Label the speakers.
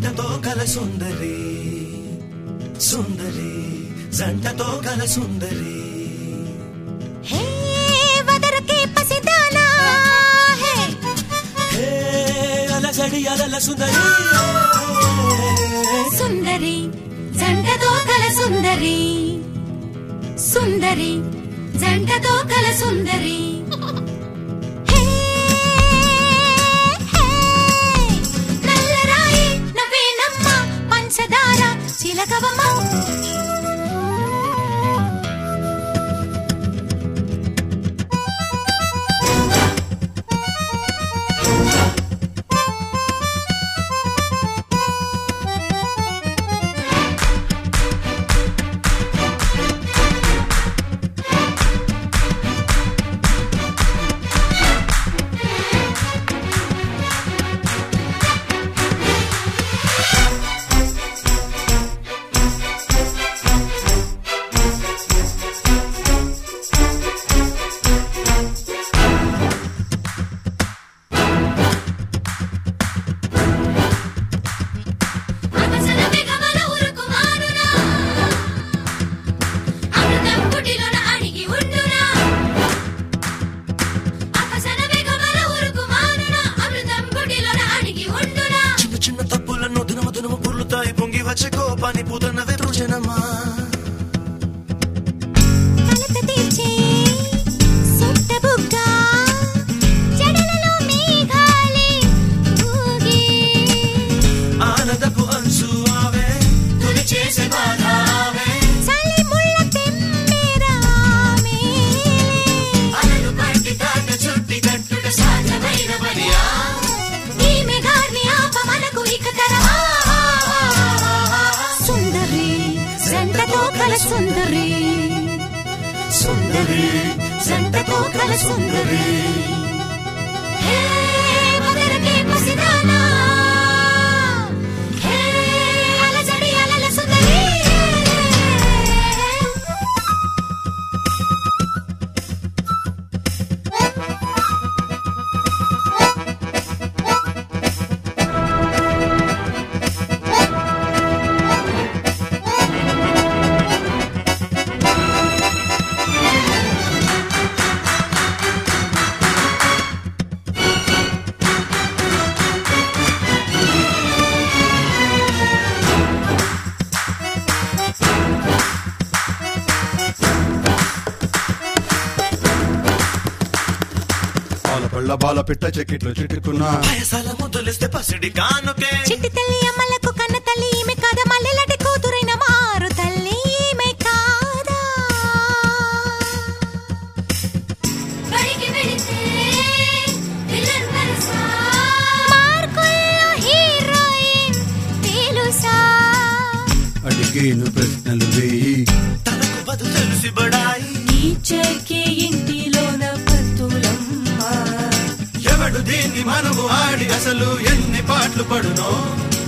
Speaker 1: జంటతో కల సుందరి సుందరి జంటతో కల సుందరి
Speaker 2: హే వదరకే పసిదానా హే
Speaker 1: హే అలజడి అలల సుందరి
Speaker 2: సుందరి జంటతో కల సుందరి సుందరి జంటతో కల సుందరి హే, హే, నల్లరాయి నవ్వేనమ్మ పంచదార చిలకవమ్మ అవసర మెగమల ఉరుకుమానునా అమృతం పుటిలోన అణిగి ఉండునా అవసర మెగమల ఉరుకుమానునా అమృతం పుటిలోన అణిగి ఉండునా
Speaker 1: చిన్న చిన్న తప్పులను దినము దినము పుర్లుతాయి పొంగి వచ్చే కోపాన్ని పూతన్న వెతురుజనమా
Speaker 2: కలత తీర్చే సొట్ట బుగ్గ జడలలో మేఘాలే ఊగే
Speaker 1: ఆనందపు అంచు ఆవే తొలి చేసే బాధ ఆవే
Speaker 2: చలి ముళ్ళ తెమ్మెరామే
Speaker 1: అలలు పట్టి తాట చుట్టి కట్టుట సాధ్యమైన పనియా
Speaker 2: ఈ మేఘాన్ని ఆప మనకు ఇక తరమా సుందరి జంటతో కల సుందరి
Speaker 1: సుందరి జంటతో కల సుందరి
Speaker 2: హే మదరకే పసిదానా హే అలజడి అలల సుందరి
Speaker 3: పాల పళ్ళ బాల పిట్ట చెక్కిట్లు చిట్టుకున్నా
Speaker 1: వయసాల ముద్దులిస్తే పసిడి కానుకే
Speaker 2: చిట్టి తల్లి అమ్మలకు కన్న తల్లి ఈమె కాదా మల్లెలటి కూతురైన మారు తల్లి ఈమె కాదా బడికి వెళితే విలన్ మనసా మార్కుల్లో హీరోయిన్ తెలుసా
Speaker 3: అడిగేను ప్రశ్నలు వేయి
Speaker 1: తనకు బదు తెలిసి బడాయి
Speaker 4: టీచర్కే ఇంటిలోన పత్తులమ్మ
Speaker 1: ఎవడు దీన్ని మనము ఆడి అసలు ఎన్ని పాటలు పడునో